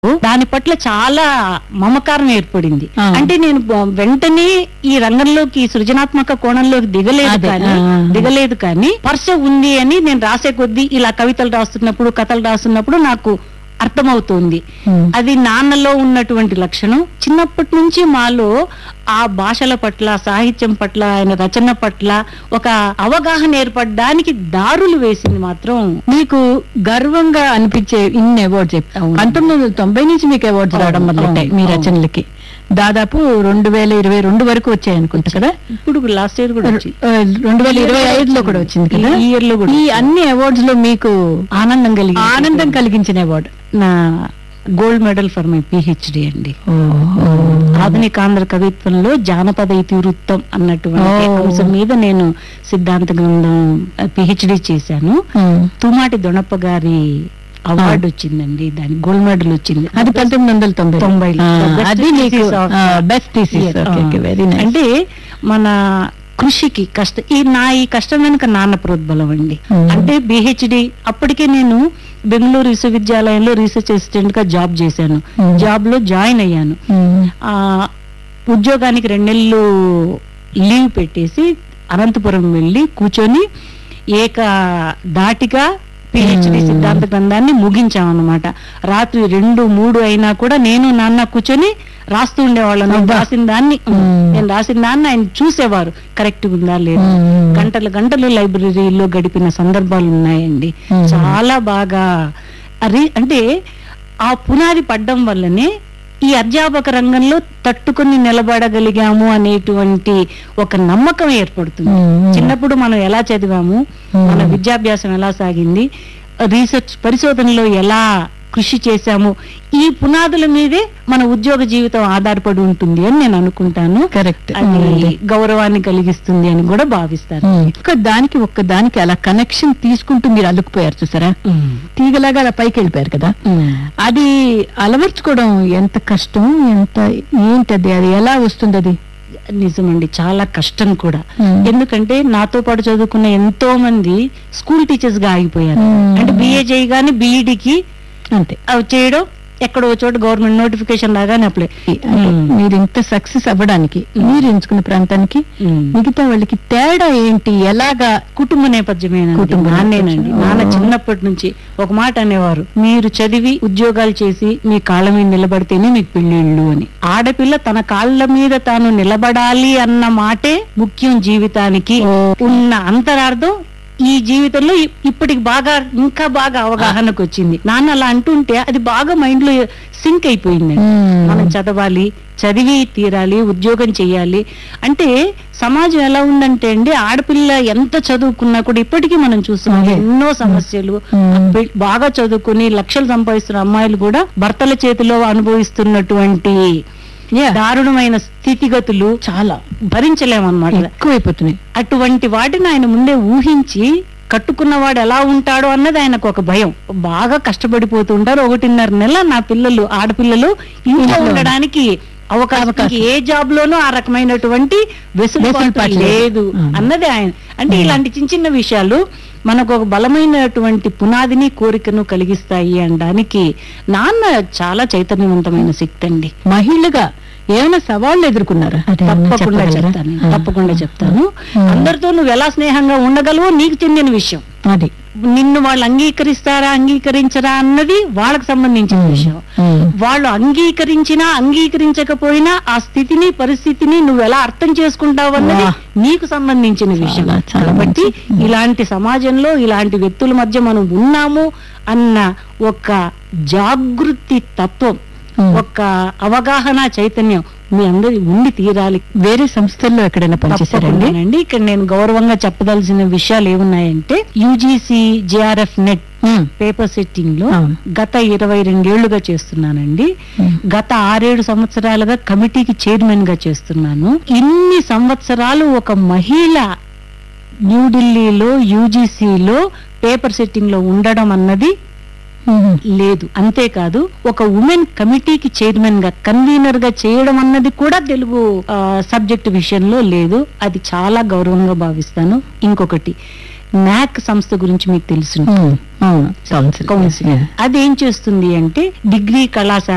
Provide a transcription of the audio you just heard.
దాని పట్ల చాలా మమకారం ఏర్పడింది ఆ. అంటే నేను బ- వెంటనే ఈ రంగంలోకి సృజనాత్మక కోణంలోకి దిగలేదు అదే, కానీ ఆ. దిగలేదు కానీ స్పర్శ ఉంది అని నేను రాసే కొద్దీ ఇలా కవితలు రాస్తున్నప్పుడు కథలు రాస్తున్నప్పుడు నాకు అర్థమవుతుంది Hmm. అది నాన్నలో ఉన్నటువంటి లక్షణం చిన్నప్పటి నుంచి మాలో ఆ భాషల పట్ల సాహిత్యం పట్ల ఆయన రచన పట్ల ఒక అవగాహన ఏర్పడడానికి దారులు వేసింది మాత్రం మీకు గర్వంగా అనిపించే ఇన్ని అవార్డ్స్ అవును. పంతొమ్మిది వందల తొంభై నుంచి మీకు అవార్డ్స్ అవును, రావడం మొదలెట్టాయి అవును, మీ అవును. రచనలకి దాదాపు రెండు వేల ఇరవై రెండు వరకు వచ్చాయి అనుకుంటా కదా ఇప్పుడు లాస్ట్ ఇయర్ కూడా వచ్చింది ఆ, రెండు వేల ఇరవై ఐదులో కూడా వచ్చింది కదా ఈ year లో కూడా ఈ అన్ని అవార్డ్స్ లో మీకు ఆనందం కలిగి ఆనందం కలిగించిన అవార్డు నా gold medal for my PhD అండి ఆధునిక ఆంధ్ర కవిత్వంలో జానపద ఇతివృత్తం అన్నటువంటి ఓ. అంశం మీద నేను సిద్ధాంత గ్రంథం పిహెచ్డి చేశాను తుమాటి దొణప్ప గారి అవార్డు వచ్చిందండి దాని గోల్డ్ మెడల్ వచ్చింది అది పంతొమ్మిది వందల తొంభై తొంభైలో. ఆ, Best అది నీకు thesis of- best thesis Yes, okay ఆ. వెరీ నైస్ అంటే మన కృషికి కష్ట ఈ నా ఈ కష్టం వెనుక నాన్న ప్రోద్బలం అండి Hmm. అంటే బిహెచ్డి అప్పటికే నేను బెంగళూరు విశ్వవిద్యాలయంలో రీసెర్చ్ అసిస్టెంట్ గా జాబ్ చేశాను Hmm. జాబ్ లో జాయిన్ అయ్యాను ఆ ఉద్యోగానికి రెండు నెలలు లీవ్ పెట్టేసి అనంతపురం వెళ్ళి కూర్చొని ఏక దాటిగా పిహెచ్డి Hmm. సిద్ధాంత గ్రంథాన్ని ముగించామన్నమాట రాత్రి రెండు మూడు అయినా కూడా నేను నాన్న కూర్చొని రాస్తూ ఉండేవాళ్ళం నేను అబ్బా. రాసిన దాన్ని Hmm. నేను రాసిన దాన్ని ఆయన చూసేవారు కరెక్ట్ ఉందా లేదా గంటలు గంటలు లైబ్రరీలో గడిపిన సందర్భాలు ఉన్నాయండి Hmm. చాలా బాగా అరే అంటే ఆ పునాది పడ్డం వల్లనే ఈ అధ్యాపక రంగంలో తట్టుకొని నిలబడగలిగాము అనేటువంటి ఒక నమ్మకం ఏర్పడుతుంది చిన్నప్పుడు మనం ఎలా చదివాము మన విద్యాభ్యాసం ఎలా సాగింది రీసెర్చ్ పరిశోధనలో ఎలా కృషి చేశాము ఈ పునాదుల మీదే మన ఉద్యోగ జీవితం ఆధారపడి ఉంటుంది అని నేను అనుకుంటాను కరెక్ట్ అది గౌరవాన్ని కలిగిస్తుంది అని కూడా భావిస్తాను ఒక్క దానికి ఒక్క దానికి అలా కనెక్షన్ తీసుకుంటూ మీరు అల్లుకుపోయారు చూసారా తీగలాగా అలా పైకి వెళ్ళిపోయారు కదా అది అలవర్చుకోవడం ఎంత కష్టం ఎంత ఏంటది అది ఎలా వస్తుంది అది నిజమండి చాలా కష్టం కూడా Hmm. ఎందుకంటే నాతో పాటు చదువుకున్న ఎంతో మంది స్కూల్ టీచర్స్ గా ఆగిపోయారు Hmm. అంటే బిఏ చేయగానే బీఈడికి అంతే అవి చేయడం ఎక్కడో చోట గవర్నమెంట్ నోటిఫికేషన్ రాగానే అప్లై అంటే మీరు ఇంత సక్సెస్ అవ్వడానికి మీరు ఎంచుకున్న ప్రాంతానికి మిగతా వాళ్ళకి తేడా ఏంటి ఎలాగా కుటుంబ నేపథ్యమేనండి కుటుంబ నాన్నేనండి నేపథ్యం. నాన్న ఓ. చిన్నప్పటి నుంచి ఒక మాట అనేవారు మీరు చదివి ఉద్యోగాలు చేసి మీ కాళ్ళ మీద నిలబడితేనే మీకు పెళ్ళిళ్ళు అని ఆడపిల్ల తన కాళ్ళ మీద తాను నిలబడాలి అన్న మాటే ముఖ్యం జీవితానికి ఓ. ఉన్న అంతరార్థం ఈ జీవితంలో ఇ- ఇప్పటికి బాగా ఇంకా బాగా అవగాహనకు వచ్చింది నాన్న అలా అంటుంటే అది బాగా మైండ్ లో సింక్ అయిపోయింది మ్మ్. మనం చదవాలి చదివి తీరాలి ఉద్యోగం చేయాలి అంటే సమాజం ఎలా ఉందంటే అండి ఆడపిల్ల ఎంత చదువుకున్నా కూడా ఇప్పటికీ మనం చూస్తున్నాం అదే. ఎన్నో సమస్యలు మ్మ్. పె- బాగా చదువుకుని లక్షలు సంపాదిస్తున్న అమ్మాయిలు కూడా భర్తల చేతిలో అనుభవిస్తున్నటువంటి Yeah. దారుణమైన స్థితిగతులు చాలా భరించలేమన్నమాట ఎక్కువైపోతున్నాయి అటువంటి వాటిని ఆయన ముందే ఊహించి కట్టుకున్నవాడు ఎలా ఉంటాడో అన్నది ఆయనకు ఒక భయం బాగా కష్టపడిపోతూ ఉంటారు ఒకటిన్నర నెల నా పిల్లలు ఆడపిల్లలు ఇంట్లో ఇంట్లో. ఉండడానికి అవకాశం అవకాశం. ఏ జాబ్ లోనూ ఆ రకమైనటువంటి వెసులుబాటు వెసులుబాటు లేదు. లేదు ఆ. అన్నది ఆయన అంటే ఇలాంటి చిన్న చిన్న విషయాలు మనకు ఒక బలమైనటువంటి పునాదిని కోరికను కలిగిస్తాయి అనడానికి నాన్న చాలా చైతన్యవంతమైన శక్తి అండి మహిళగా ఏమైనా సవాళ్ళు ఎదుర్కొన్నారా తప్పకుండా చెప్తాను తప్పకుండా చెప్తాను ఆ. అందరితో నువ్వు ఎలా స్నేహంగా ఉండగలవో నీకు చెందిన విషయం అది నిన్ను వాళ్ళు అంగీకరిస్తారా అంగీకరించరా అన్నది వాళ్ళకి సంబంధించిన విషయం మ్మ్. వాళ్ళు అంగీకరించినా అంగీకరించకపోయినా ఆ స్థితిని పరిస్థితిని నువ్వు ఎలా అర్థం చేసుకుంటావు అన్నది వా. నీకు సంబంధించిన విషయం చాలా, చాలా కాబట్టి మంచి. ఇలాంటి సమాజంలో ఇలాంటి వ్యక్తుల మధ్య మనం ఉన్నాము అన్న ఒక జాగృతి తత్వం మ్మ్. ఒక అవగాహన చైతన్యం మీ అందరి ఉండి తీరాలి వేరే సంస్థల్లో ఎక్కడైనా పనిచేశారండి తప్పకుండానండి ఇక్కడ నేను గౌరవంగా చెప్పదలసిన విషయాలు ఏమున్నాయంటే యూజీసీ జేఆర్ఎఫ్ నెట్ మ్మ్. పేపర్ సెట్టింగ్ లో అవును. గత ఇరవై రెండేళ్లుగా చేస్తున్నానండి మ్మ్. గత ఆరేడు సంవత్సరాలుగా కమిటీకి చైర్మన్ గా చేస్తున్నాను ఇన్ని సంవత్సరాలు ఒక మహిళ న్యూఢిల్లీలో యూజీసీలో పేపర్ సెట్టింగ్ లో ఉండడం అన్నది మ్మ్. లేదు అంతేకాదు ఒక ఉమెన్ కమిటీకి చైర్మన్ గా కన్వీనర్ గా చేయడం అన్నది కూడా తెలుగు సబ్జెక్ట్ విషయంలో లేదు అది చాలా గౌరవంగా భావిస్తాను ఇంకొకటి నాక్ సంస్థ గురించి మీకు తెలుసు మ్మ్. అవును కౌన్సిల్ కౌన్సిల్ అదేం చేస్తుంది అంటే డిగ్రీ కళాశాల